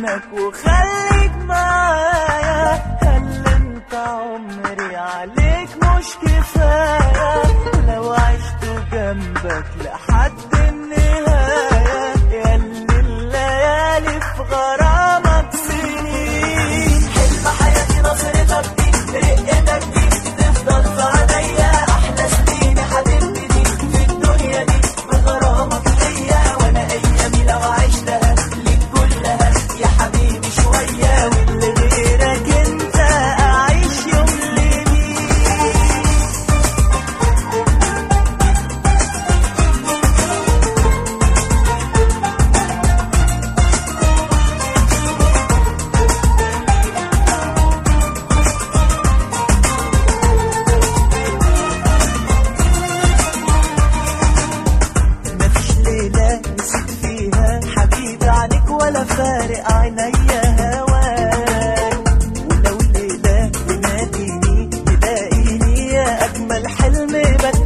منك وخليك معايا هل انت عمري عليك مش كفاية لو عشت جنبك لحد النهاية ياللي الليالي في غرامك سنين حلم حياتي نظرتك دي رقتك دي تفضل في عينيا احلى سنين يا حبيبتي دي في الدنيا دي بغرامك ليا وانا ايامي لو عشتها ليك كلها يا حبيبي شويه واللي غيرك انت اعيش يوم لمين مفيش ليلة نسيت فيها حبيبي عنك ولا فارق عينيا هواك ولو ليلة تناديني تلاقيني يا أجمل حلم بتمنى